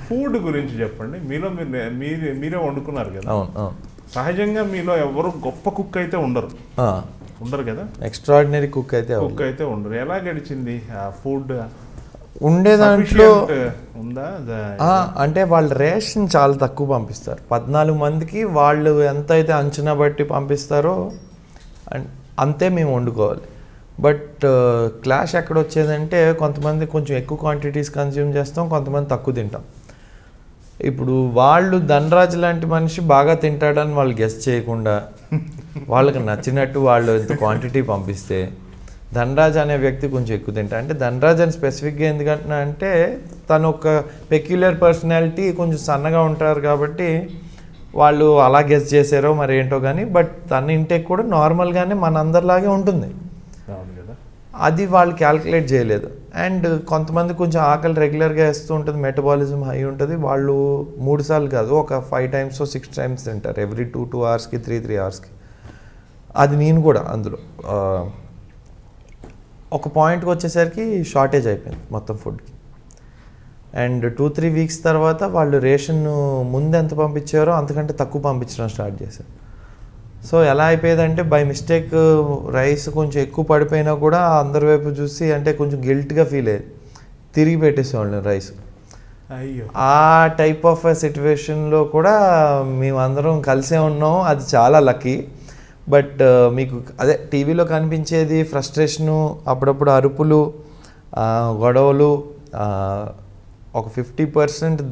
Food గురించి చెప్పండి మీలో మీరు మీరే మీరే వండుకున్నారు కదా అవును అవును సహజంగా మీలో ఎవరు గొప్ప కుక్ అయితే ఉండరు ఉండరు కదా ఎక్స్ట్రాడినరీ కుక్ అయితే అవును. కుక్ అయితే ఉండరు ఎలా గడిచింది ఆ ఫుడ్ ఉండే దాంట్లో ఉందా ద- ఆ, అంటే వాళ్ళు రేషన్ చాలా తక్కువ పంపిస్తారు పద్నాలుగు మందికి వాళ్ళు ఎంత అయితే అంచనా బట్టి పంపిస్తారో అన్- అంతే మేము వండుకోవాలి బట్ క్లాష్ ఎక్కడ వచ్చేదంటే కొంతమంది కొంచెం ఎక్కువ క్వాంటిటీస్ కన్జ్యూమ్ చేస్తాం కొంతమంది తక్కువ తింటాం ఇప్పుడు వాళ్ళు ధనరాజు లాంటి మనిషి బాగా తింటాడని వాళ్ళు గెస్ట్ చేయకుండా వాళ్ళకి నచ్చినట్టు వాళ్ళు ఇంత క్వాంటిటీ పంపిస్తే ధనరాజ్ అనే వ్యక్తి కొంచెం ఎక్కువ తింటా అంటే ధనరాజ్ అని స్పెసిఫిక్గా ఎందుకంటున్నా అంటే తను ఒక పెక్యులర్ పర్సనాలిటీ కొంచెం సన్నగా ఉంటారు కాబట్టి వాళ్ళు అలా గెస్ట్ చేశారో మరి ఏంటో కానీ బట్ తన ఇంటేక్ కూడా నార్మల్గానే మనందరిలాగే ఉంటుంది అవును కదా అది వాళ్ళు క్యాల్కులేట్ చేయలేదు అండ్ కొంతమంది కొంచెం ఆకలి రెగ్యులర్గా వేస్తూ ఉంటుంది మెటబాలిజం హై ఉంటుంది వాళ్ళు మూడు సార్లు కాదు ఒక ఫైవ్ టైమ్స్ సిక్స్ టైమ్స్ తింటారు ఎవ్రీ టూ టూ అవర్స్కి త్రీ త్రీ అవర్స్కి అది నేను కూడా అందులో ఆ, ఒక పాయింట్కి వచ్చేసరికి షార్టేజ్ అయిపోయింది మొత్తం ఫుడ్కి అండ్ టూ త్రీ వీక్స్ తర్వాత వాళ్ళు రేషన్ ముందు ఎంత పంపించారో అంతకంటే తక్కువ పంపించడం స్టార్ట్ చేశారు సో ఎలా అయిపోయేదంటే బై మిస్టేక్ రైస్ కొంచెం ఎక్కువ పడిపోయినా కూడా అందరి వైపు చూసి అంటే కొంచెం గిల్ట్గా ఫీల్ అయ్యేది తిరిగి పెట్టేసేవాళ్ళం రైస్ అయ్యో ఆ టైప్ ఆఫ్ సిచ్యువేషన్లో కూడా మేమందరం కలిసే ఉన్నాం అది చాలా లక్కీ బట్ మీకు అదే టీవీలో కనిపించేది ఫ్రస్ట్రేషను అప్పుడప్పుడు అరుపులు ఆ, గొడవలు ఆ, ఒక ఫిఫ్టీ పర్సెంట్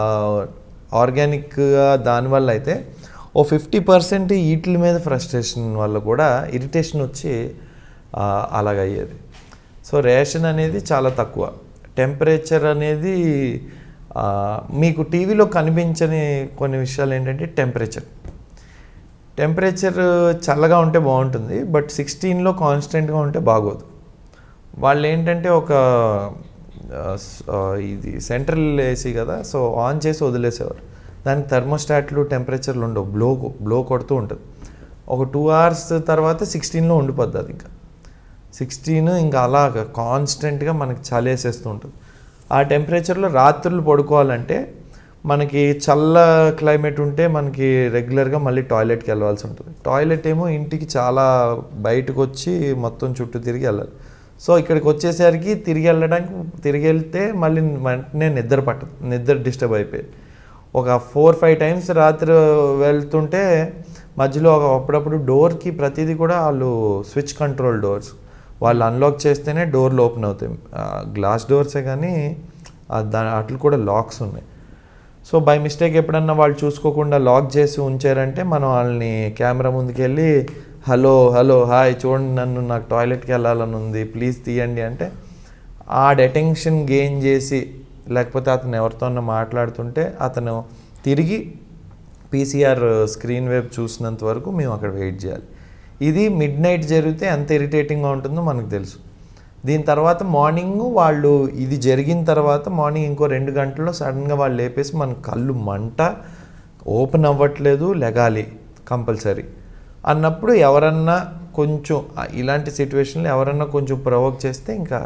ఆర్గానిక్గా దానివల్ల అయితే ఓ ఫిఫ్టీ పర్సెంట్ వీటి మీద ఫ్రస్ట్రేషన్ వల్ల కూడా ఇరిటేషన్ వచ్చి ఆ, అలాగయ్యేది సో రేషన్ అనేది చాలా తక్కువ టెంపరేచర్ అనేది ఆ, మీకు టీవీలో కనిపించని కొన్ని విషయాలు ఏంటంటే టెంపరేచర్ టెంపరేచర్ చల్లగా ఉంటే బాగుంటుంది బట్ సిక్స్టీన్లో కాన్స్టెంట్గా ఉంటే బాగోదు వాళ్ళు ఏంటంటే ఒక ఆ, స్- ఆ, ఇది సెంట్రల్ ఏసీ కదా సో ఆన్ చేసి వదిలేసేవారు దానికి థర్మోస్టాట్లు టెంపరేచర్లు ఉండవు బ్లో బ్లో కొడుతూ ఉంటుంది ఒక టూ అవర్స్ తర్వాత సిక్స్టీన్లో ఉండిపోద్ది అది ఇంకా సిక్స్టీన్ ఇంకా అలాగ కాన్స్టెంట్గా మనకి చలేసేస్తూ ఉంటుంది ఆ టెంపరేచర్లో రాత్రులు పడుకోవాలంటే మనకి చల్ల క్లైమేట్ ఉంటే మనకి రెగ్యులర్గా మళ్ళీ టాయిలెట్కి వెళ్ళాల్సి ఉంటుంది టాయిలెట్ ఏమో ఇంటికి చాలా బయటకు వచ్చి మొత్తం చుట్టూ తిరిగి వెళ్ళాలి సో ఇక్కడికి వచ్చేసరికి తిరిగి వెళ్ళడానికి తిరిగి వెళ్తే మళ్ళీ వెంటనే నిద్ర పట్టదు నిద్ర డిస్టర్బ్ అయిపోయేది ఒక ఫోర్ ఫైవ్ టైమ్స్ రాత్రి వెళ్తుంటే మధ్యలో ఒక అప్పుడప్పుడు డోర్కి ప్రతిదీ కూడా వాళ్ళు స్విచ్ కంట్రోల్ డోర్స్ వాళ్ళు అన్లాక్ చేస్తేనే డోర్లు ఓపెన్ అవుతాయి గ్లాస్ డోర్సే కానీ ఆ దా అట్లు కూడా లాక్స్ ఉన్నాయి సో బై మిస్టేక్ ఎప్పుడన్నా వాళ్ళు చూసుకోకుండా లాక్ చేసి ఉంచారంటే మనం వాళ్ళని కెమెరా ముందుకెళ్ళి హలో హలో హాయ్ చూడండి నన్ను నాకు టాయిలెట్కి వెళ్ళాలని ఉంది ప్లీజ్ తీయండి అంటే ఆ అటెన్షన్ గెయిన్ చేసి లేకపోతే అతను ఎవరితోనో మాట్లాడుతుంటే అతను తిరిగి పీసీఆర్ స్క్రీన్ వైపు చూసినంత వరకు మేము అక్కడ వెయిట్ చేయాలి ఇది మిడ్ నైట్ జరిగితే ఎంత ఇరిటేటింగ్గా ఉంటుందో మనకు తెలుసు దీని తర్వాత మార్నింగ్ వాళ్ళు ఇది జరిగిన తర్వాత మార్నింగ్ ఇంకో రెండు గంటల్లో సడన్గా వాళ్ళు లేపేసి మన కళ్ళు మంట ఓపెన్ అవ్వట్లేదు లెగాలి కంపల్సరీ అన్నప్పుడు ఎవరన్నా కొంచెం ఆ ఇలాంటి సిచ్యువేషన్లో ఎవరన్నా కొంచెం ప్రొవోక్ చేస్తే ఇంకా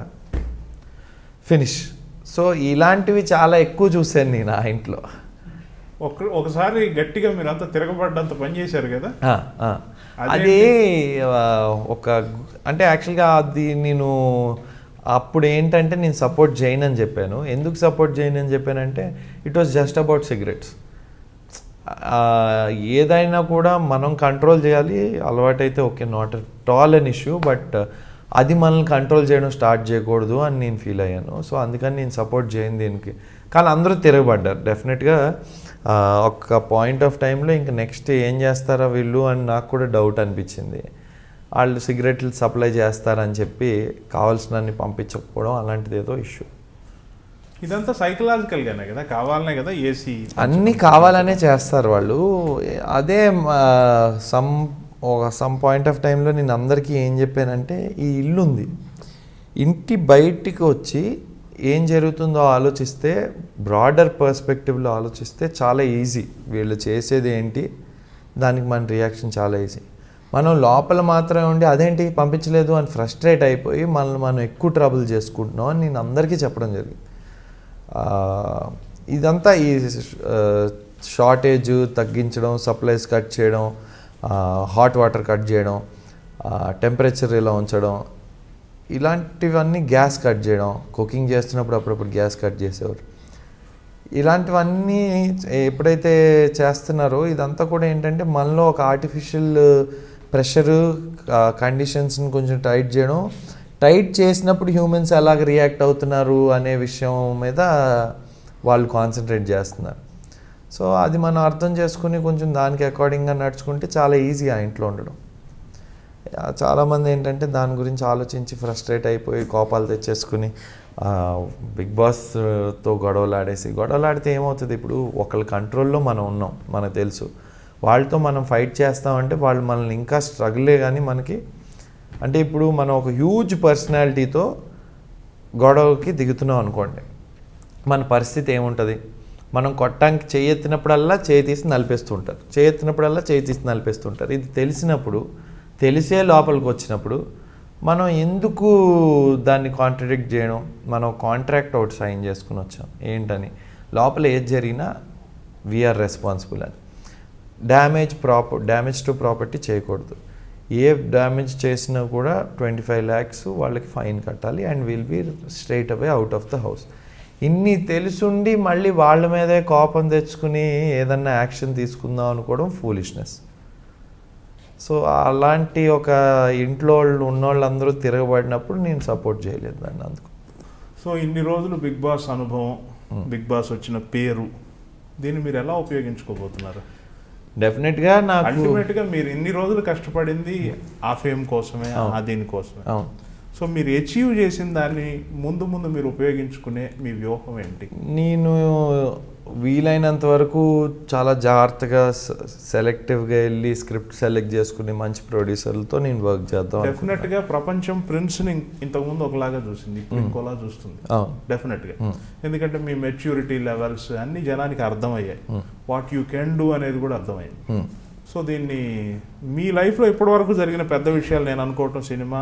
ఫినిష్ సో ఇలాంటివి చాలా ఎక్కువ చూశాను నేను ఆ ఇంట్లో ఒక ఒకసారి గట్టిగా మీరు అంతా తిరగబడ్డంత పని చేశారు కదా ఆ, ఆ. అది ఆ, ఒక అంటే యాక్చువల్గా అది నేను అప్పుడు ఏంటంటే నేను సపోర్ట్ చేయను అని చెప్పాను ఎందుకు సపోర్ట్ చేయను అని చెప్పానంటే it was just about cigarettes ఏదైనా కూడా మనం కంట్రోల్ చేయాలి అలవాటైతే okay not at all an issue but అది మనల్ని కంట్రోల్ చేయడం స్టార్ట్ చేయకూడదు అని నేను ఫీల్ అయ్యాను సో అందుకని నేను సపోర్ట్ చేయను దీనికి కానీ అందరూ తిరగబడ్డారు డెఫినెట్గా ఒక పాయింట్ ఆఫ్ టైంలో ఇంక నెక్స్ట్ ఏం చేస్తారా వీళ్ళు అని నాకు కూడా డౌట్ అనిపించింది వాళ్ళు సిగరెట్లు సప్లై చేస్తారని చెప్పి కావాల్సినన్ని పంపించకపోవడం అలాంటిది ఏదో ఇష్యూ ఇదంతా సైకలాజికల్గానే కదా కావాలనే కదా ఏసీ అన్నీ కావాలనే చేస్తారు వాళ్ళు అదే సమ్ ఒక సమ్ పాయింట్ ఆఫ్ టైంలో నేను అందరికీ ఏం చెప్పానంటే ఈ ఇల్లు ఉంది ఇంటి బయటికి వచ్చి ఏం జరుగుతుందో ఆలోచిస్తే బ్రాడర్ పర్స్పెక్టివ్లో ఆలోచిస్తే చాలా ఈజీ వీళ్ళు చేసేది ఏంటి దానికి మన రియాక్షన్ చాలా ఈజీ మనం లోపల మాత్రమే ఉండి అదేంటి పంపించలేదు అని ఫ్రస్ట్రేట్ అయిపోయి మనల్ని మనం ఎక్కువ ట్రబుల్ చేసుకుంటున్నాం అని నేను అందరికీ చెప్పడం జరిగింది ఆ, ఇదంతా ఈ షార్టేజ్ తగ్గించడం సప్లైస్ కట్ చేయడం హాట్ వాటర్ కట్ చేయడం టెంపరేచర్ ఇలా ఉంచడం ఇలాంటివన్నీ గ్యాస్ కట్ చేయడం కుకింగ్ చేస్తున్నప్పుడు అప్పుడప్పుడు గ్యాస్ కట్ చేసేవారు ఇలాంటివన్నీ ఎప్పుడైతే చేస్తున్నారో ఇదంతా కూడా ఏంటంటే మనలో ఒక ఆర్టిఫిషియల్ ప్రెషరు కండిషన్స్ని కొంచెం టైట్ చేయడం టైట్ చేసినప్పుడు హ్యూమన్స్ ఎలాగ రియాక్ట్ అవుతున్నారు అనే విషయం మీద వాళ్ళు కాన్సన్ట్రేట్ చేస్తున్నారు సో అది మనం అర్థం చేసుకుని కొంచెం దానికి అకార్డింగ్గా నడుచుకుంటే చాలా ఈజీ ఆ ఇంట్లో ఉండడం ఆ, చాలామంది ఏంటంటే దాని గురించి ఆలోచించి ఫ్రస్ట్రేట్ అయిపోయి కోపాలు తెచ్చేసుకుని ఆ, బిగ్ బాస్తో గొడవలు ఆడేసి గొడవలు ఆడితే ఏమవుతుంది ఇప్పుడు ఒకళ్ళ కంట్రోల్లో మనం ఉన్నాం మనకు తెలుసు వాళ్ళతో మనం ఫైట్ చేస్తామంటే వాళ్ళు మనల్ని ఇంకా స్ట్రగులే కానీ మనకి అంటే ఇప్పుడు మనం ఒక హ్యూజ్ పర్సనాలిటీతో గొడవకి దిగుతున్నాం అనుకోండి మన పరిస్థితి ఏముంటుంది మనం కొట్టడానికి చేయి ఎత్తినప్పుడల్లా చేయి తీసి నలిపేస్తూ ఉంటారు చేయి ఎత్తినప్పుడల్లా చేయి తీసి నలిపేస్తూ ఉంటారు ఇది తెలిసినప్పుడు తెలిసే లోపలికి వచ్చినప్పుడు మనం ఎందుకు దాన్ని కాంట్రడిక్ట్ చేయడం మనం కాంట్రాక్ట్ అవుట్ సైన్ చేసుకుని వచ్చాం ఏంటని లోపల ఏది జరిగినా వీఆర్ రెస్పాన్సిబుల్ అని damage proper damage to property చేయకూడదు ఏ డ్యామేజ్ చేసినా కూడా ట్వంటీ ఫైవ్ ల్యాక్స్ వాళ్ళకి ఫైన్ కట్టాలి and will be straight away out of the house ఇన్ని తెలుసుండి మళ్ళీ వాళ్ళ మీదే కోపం తెచ్చుకుని ఏదన్నా యాక్షన్ తీసుకుందాం అనుకోవడం ఫూలిష్నెస్ సో అలాంటి ఒక ఇంట్లో వాళ్ళు ఉన్నోళ్ళందరూ తిరగబడినప్పుడు నేను సపోర్ట్ చేయలేదు దాన్ని అందుకు సో ఇన్ని రోజులు బిగ్ బాస్ అనుభవం బిగ్ బాస్ వచ్చిన పేరు దీన్ని మీరు ఎలా ఉపయోగించుకోబోతున్నారు డెఫినెట్గా నాకు అల్టిమేట్ గా మీరు ఇన్ని రోజులు కష్టపడింది ఆ ఫేమ్ కోసమే ఆ దీని కోసమే అవును సో మీరు అచీవ్ చేసిన దాన్ని ముందు ముందు మీరు ఉపయోగించుకునే మీ వ్యూహం ఏంటి నేను వీలైనంత వరకు చాలా జాగ్రత్తగా సెలెక్టివ్గా వెళ్ళి స్క్రిప్ట్ సెలెక్ట్ చేసుకుని మంచి ప్రొడ్యూసర్లతో నేను వర్క్ చేద్దాం డెఫినెట్ గా ప్రపంచం ప్రిన్స్ ని ఇంతకు ముందు ఒకలాగా చూసింది ఇప్పుడు ఇంకోలా చూస్తుంది అవును డెఫినెట్ గా Hmm. ఎందుకంటే మీ మెచ్యూరిటీ లెవెల్స్ అన్ని జనానికి అర్థమయ్యాయి Hmm. What you can do అనేది కూడా అర్థమైంది Hmm. సో దీన్ని మీ లైఫ్లో ఇప్పటివరకు జరిగిన పెద్ద విషయాలు నేను అనుకోవటం cinema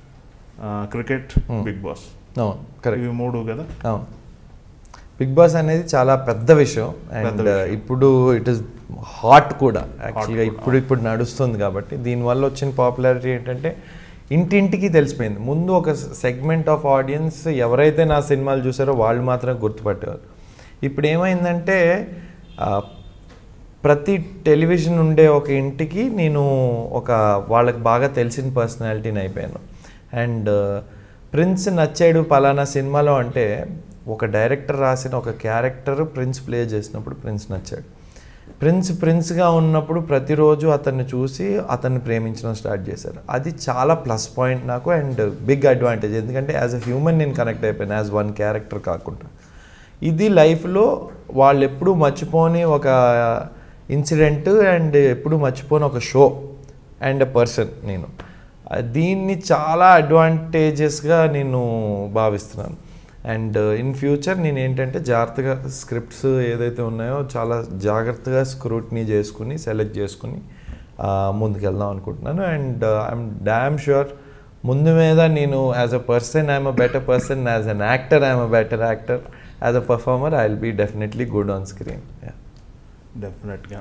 cricket Hmm. Bigg Boss అవును కరెక్ట్ ఇవి మూడు కదా అవును బిగ్ బాస్ అనేది చాలా పెద్ద విషయం పెద్ద అండ్ విషయం. ఇప్పుడు ఇట్ ఇస్ హాట్ కూడా యాక్చువల్గా కూడా. ఇప్పుడు ఇప్పుడు నడుస్తుంది కాబట్టి దీనివల్ల వచ్చిన పాపులారిటీ ఏంటంటే ఇంటింటికి తెలిసిపోయింది ముందు ఒక సెగ్మెంట్ ఆఫ్ ఆడియన్స్ ఎవరైతే నా సినిమాలు చూసారో వాళ్ళు మాత్రమే గుర్తుపట్టేవారు ఇప్పుడు ఏమైందంటే ఆ, ప్రతి టెలివిజన్ ఉండే ఒక ఇంటికి నేను ఒక వాళ్ళకి బాగా తెలిసిన పర్సనాలిటీని అయిపోయాను అండ్ ప్రిన్స్ నచ్చాడు పలానా సినిమాలో అంటే ఒక డైరెక్టర్ రాసిన ఒక క్యారెక్టర్ ప్రిన్స్ ప్లే చేసినప్పుడు ప్రిన్స్ నచ్చాడు ప్రిన్స్ ప్రిన్స్గా ఉన్నప్పుడు ప్రతిరోజు అతన్ని చూసి అతన్ని ప్రేమించడం స్టార్ట్ చేశారు అది చాలా ప్లస్ పాయింట్ నాకు అండ్ బిగ్ అడ్వాంటేజ్ ఎందుకంటే యాజ్ అ హ్యూమన్ నేను కనెక్ట్ అయిపోయాను యాజ్ వన్ క్యారెక్టర్ కాకుండా ఇది లైఫ్లో వాళ్ళు ఎప్పుడూ మర్చిపోని ఒక ఇన్సిడెంట్ అండ్ ఎప్పుడు మర్చిపోని ఒక షో అండ్ ఎ పర్సన్ నేను ఆ, దీన్ని చాలా అడ్వాంటేజెస్గా నేను భావిస్తున్నాను అండ్ ఇన్ ఫ్యూచర్ నేను ఏంటంటే జాగ్రత్తగా స్క్రిప్ట్స్ ఏదైతే ఉన్నాయో చాలా జాగ్రత్తగా స్క్రూట్నీ చేసుకుని సెలెక్ట్ చేసుకుని ఆ, ముందుకెళ్దాం అనుకుంటున్నాను అండ్ ఐఎమ్ డ్యామ్ షూర్ ముందు మీద నేను as a person I'm a better person as an actor I'm a better actor as a performer I will be definitely good on screen డెఫినెట్గా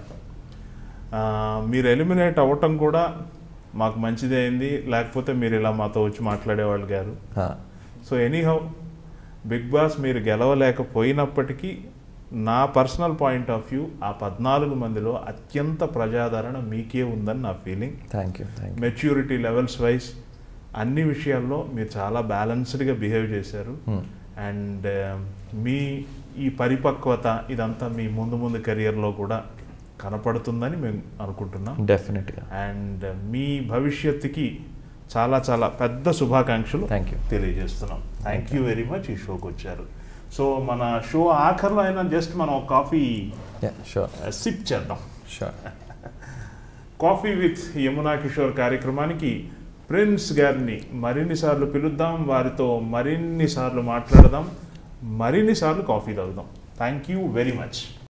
ఆ, మీరు ఎలిమినేట్ అవ్వటం కూడా మాకు మంచిదే అయింది లేకపోతే మీరు ఇలా మాతో వచ్చి మాట్లాడేవాళ్ళు గారు సో ఎనీహౌ బిగ్ బాస్ మీరు గెలవలేకపోయినప్పటికీ నా పర్సనల్ పాయింట్ ఆఫ్ వ్యూ ఆ పద్నాలుగు మందిలో అత్యంత ప్రజాదరణ మీకే ఉందని నా feeling thank you thank you maturity levels wise అన్ని విషయాల్లో మీరు చాలా బ్యాలెన్స్డ్గా బిహేవ్ చేశారు అండ్ మీ ఈ పరిపక్వత ఇదంతా మీ ముందు ముందు కెరియర్లో కూడా కనపడుతుందని మేము అనుకుంటున్నాం డెఫినెట్గా అండ్ మీ భవిష్యత్తుకి చాలా చాలా పెద్ద శుభాకాంక్షలు థ్యాంక్ యూ తెలియజేస్తున్నాం థ్యాంక్ యూ వెరీ మచ్ ఈ షోకి వచ్చారు సో మన షో ఆఖరిలో అయినా జస్ట్ మనం ఒక కాఫీ యా షూర్ సిప్ చేద్దాం sure coffee with Yamuna Kishore కార్యక్రమానికి ప్రిన్స్ గారిని మరిన్ని సార్లు పిలుద్దాం వారితో మరిన్ని సార్లు మాట్లాడదాం మరిన్ని సార్లు కాఫీ తాగుదాం థ్యాంక్ యూ వెరీ మచ్